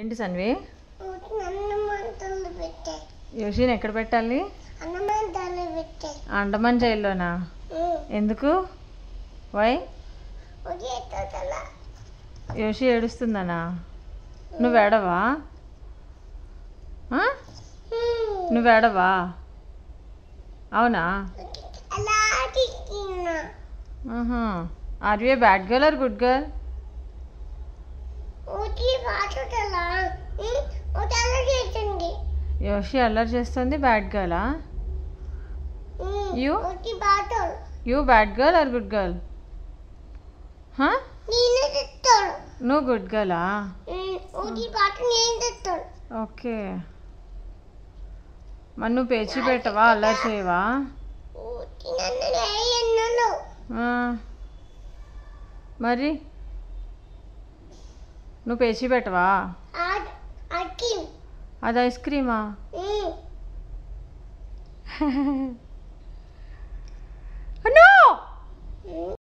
ఏంటి సన్వి అన్నమంతలు పెట్టే యోషిని ఎక్కడ పెట్టాలి అన్నమంతలు పెట్టే అండమాన్ జైల్లోనా ఎందుకు వై ఒకే తల యోషి ఏడుస్తుందనా నువ్వు ఏడవా ఆ? నువ్వు ఏడవా అవునా అలా తిన్నా are you bad girl are good girl ఊటి పాటల ఊటల చేసింది యోషి అల్లరి చేస్తుంది బ్యాడ్ గర్లా You? ఊటి పాటలు you bad girl are good girl నేను తెస్తాడు నువ్వు గుడ్ గర్లా ఊటి పాట నేను తెస్తాడు ఓకే మరి నువ్వు పేచి పెట్టవా అల్లరి చేయవా ఊటి నన్ను వేయన్నాడు ఆ. మరి నువ్వు పేచి పెట్టవా అక్కి అది ఐస్ క్రీమా